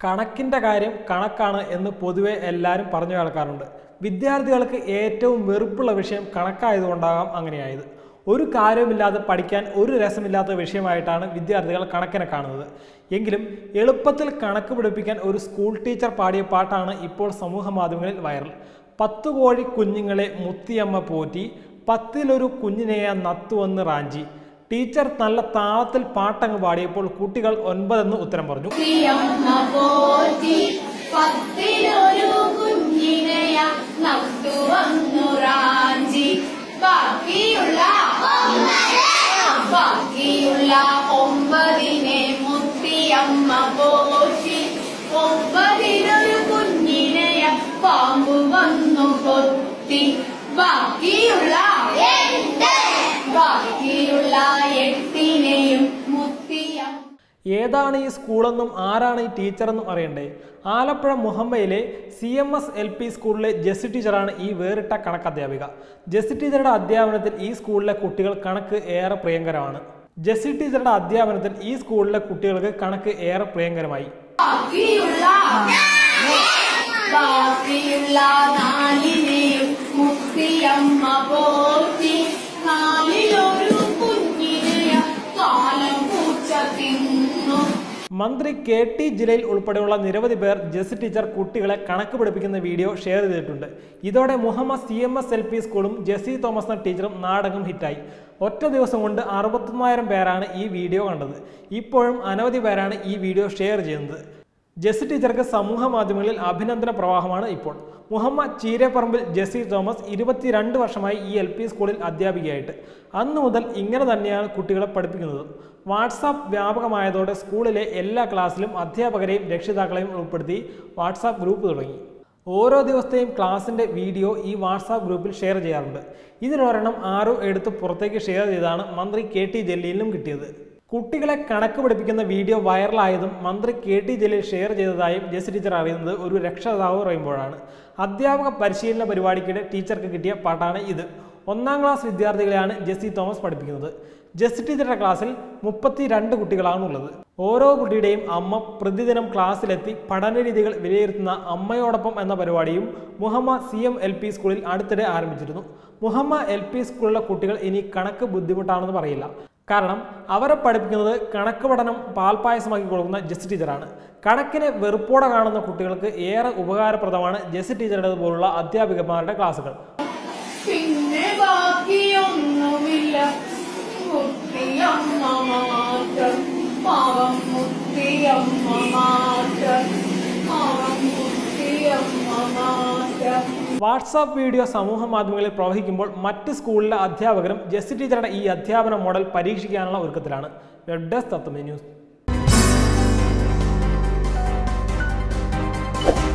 കണക്കിൻ്റെ കാര്യം കണക്കാണ് എന്ന് പൊതുവെ എല്ലാവരും പറഞ്ഞു കേൾക്കാറുണ്ട് വിദ്യാർത്ഥികൾക്ക് ഏറ്റവും വെറുപ്പുള്ള വിഷയം കണക്കായതുകൊണ്ടാകാം അങ്ങനെയായത് ഒരു കാര്യവുമില്ലാതെ പഠിക്കാൻ ഒരു രസമില്ലാത്ത വിഷയമായിട്ടാണ് വിദ്യാർത്ഥികൾ കണക്കിനെ കാണുന്നത് എങ്കിലും എളുപ്പത്തിൽ കണക്ക് പഠിപ്പിക്കാൻ ഒരു സ്കൂൾ ടീച്ചർ പാടിയ പാട്ടാണ് ഇപ്പോൾ സമൂഹ മാധ്യമങ്ങളിൽ വൈറൽ പത്തു കോഴി കുഞ്ഞുങ്ങളെ മുത്തിയമ്മ പോറ്റി പത്തിലൊരു കുഞ്ഞിനെയ നത്തുവന്ന് റാഞ്ചി ടീച്ചർ നല്ല താളത്തിൽ പാട്ടങ്ങ് പാടിയപ്പോൾ കുട്ടികൾ ഒൻപതെന്ന് ഉത്തരം പറഞ്ഞു പ്രിയമ്മ പോറ്റി പത്തിലൊരു കുഞ്ഞിനെയ നട്ടു വന്നു റാഞ്ചി ബാക്കിയുള്ള ബാക്കിയുള്ള ഒമ്പതിനെ മുത്തിയമ്മ പോറ്റി ഒമ്പതിലൊരു കുഞ്ഞിനെയ പാമ്പ് വന്നു കൊത്തി ബാക്കിയുള്ള ബാക്കിയുള്ള എട്ടിനെയും മുത്തിയമ്മ ഏതാണ് ഈ സ്കൂളെന്നും ആരാണ് ഈ ടീച്ചറെന്നും അറിയണ്ടേ ആലപ്പുഴ മുഹമ്മയിലെ C M S L P സ്കൂളിലെ ജെസ്സി ടീച്ചറാണ് ഈ വേറിട്ട കണക്ക് അധ്യാപിക ജെസ്സി ടീച്ചറുടെ അധ്യാപനത്തിൽ ഈ സ്കൂളിലെ കുട്ടികൾ കണക്ക് ഏറെ പ്രിയങ്കരമാണ് ജെസ്സി ടീച്ചറുടെ അധ്യാപനത്തിൽ ഈ സ്കൂളിലെ കുട്ടികൾക്ക് കണക്ക് ഏറെ പ്രിയങ്കരമായി ബാക്കിയുള്ള ബാക്കിയുള്ള നാലിനെയും മുത്തിയമ്മ പോറ്റി നാലിലൊരു കുഞ്ഞിനെയ കാലം പൂച്ച തിന്നു മന്ത്രി കെ ടി ജില്ലയിൽ ഉൾപ്പെടെയുള്ള നിരവധി പേർ ജെസ്സി ടീച്ചർ കുട്ടികളെ കണക്ക് പഠിപ്പിക്കുന്ന വീഡിയോ ഷെയർ ചെയ്തിട്ടുണ്ട് ഇതോടെ Muhammad C M S L P സ്കൂളും ജെസ്സി തോമസ് എന്ന ടീച്ചറും നാടകം ഹിറ്റായി ഒറ്റ ദിവസം കൊണ്ട് അറുപത്തൊന്നായിരം പേരാണ് ഈ വീഡിയോ കണ്ടത് ഇപ്പോഴും അനവധി പേരാണ് ഈ വീഡിയോ ഷെയർ ചെയ്യുന്നത് ജെസ്സി ടീച്ചർക്ക് സമൂഹ മാധ്യമങ്ങളിൽ അഭിനന്ദന പ്രവാഹമാണ് ഇപ്പോൾ മുഹമ്മദ് ചീരപ്പറമ്പിൽ ജെസ്സി തോമസ് ഇരുപത്തിരണ്ട് വർഷമായി ഈ എൽ പി സ്കൂളിൽ അധ്യാപികയായിട്ട് അന്നു മുതൽ ഇങ്ങനെ തന്നെയാണ് കുട്ടികളെ പഠിപ്പിക്കുന്നത് വാട്സാപ്പ് വ്യാപകമായതോടെ സ്കൂളിലെ എല്ലാ ക്ലാസ്സിലും അധ്യാപകരെയും രക്ഷിതാക്കളെയും ഉൾപ്പെടുത്തി വാട്സാപ്പ് ഗ്രൂപ്പ് തുടങ്ങി ഓരോ ദിവസത്തെയും ക്ലാസ്സിൻ്റെ വീഡിയോ ഈ വാട്സാപ്പ് ഗ്രൂപ്പിൽ ഷെയർ ചെയ്യാറുണ്ട് ഇതിലൊരെണ്ണം ആരോ എടുത്ത് പുറത്തേക്ക് ഷെയർ ചെയ്താണ് മന്ത്രി കെ ടി ജലീലിനും കിട്ടിയത് കുട്ടികളെ കണക്ക് പഠിപ്പിക്കുന്ന വീഡിയോ വൈറലായതും മന്ത്രി കെ ടി ജലീൽ ഷെയർ ചെയ്തതായും ജെസ് ടീച്ചർ അറിയുന്നത് ഒരു രക്ഷതാവ് പറയുമ്പോഴാണ് അധ്യാപക പരിശീലന പരിപാടിക്കിടെ ടീച്ചർക്ക് കിട്ടിയ പാട്ടാണ് ഇത് ഒന്നാം ക്ലാസ് വിദ്യാർത്ഥികളെയാണ് ജെസ്സി തോമസ് പഠിപ്പിക്കുന്നത് ജെസ്സി ടീച്ചറുടെ ക്ലാസ്സിൽ മുപ്പത്തി രണ്ട് കുട്ടികളാണുള്ളത് ഓരോ കുട്ടിയുടെയും അമ്മ പ്രതിദിനം ക്ലാസ്സിലെത്തി പഠനരീതികൾ വിലയിരുത്തുന്ന അമ്മയോടൊപ്പം എന്ന പരിപാടിയും Muhammad C M L P സ്കൂളിൽ അടുത്തിടെ ആരംഭിച്ചിരുന്നു മുഹമ്മദ് എൽ പി സ്കൂളിലെ കുട്ടികൾ ഇനി കണക്ക് ബുദ്ധിമുട്ടാണെന്ന് പറയില്ല കാരണം അവരെ പഠിപ്പിക്കുന്നത് കണക്ക് പഠനം പാൽപ്പായസമാക്കി കൊടുക്കുന്ന ജെസ് ടീച്ചറാണ് കണക്കിനെ വെറുപ്പോടെ കാണുന്ന കുട്ടികൾക്ക് ഏറെ ഉപകാരപ്രദമാണ് ജെസ് ടീച്ചറുടേത് പോലുള്ള അധ്യാപികമാരുടെ ക്ലാസ്സുകൾ പിന്നെ ബാക്കിയൊന്നുമില്ല മുത്തിയമ്മ മാത്രം പാവം മുത്തിയമ്മ മാത്രം പാവം മുത്തിയമ്മ മാത്രം വാട്സാപ്പ് വീഡിയോ സമൂഹ മാധ്യമങ്ങളിൽ പ്രവഹിക്കുമ്പോൾ മറ്റ് സ്കൂളിലെ അധ്യാപകരും ജെസ് ടീച്ചറുടെ ഈ അധ്യാപന മോഡൽ പരീക്ഷിക്കാനുള്ള ഒരുക്കത്തിലാണ് വെബ് ഡെസ്ക് തത്വമേ ന്യൂസ്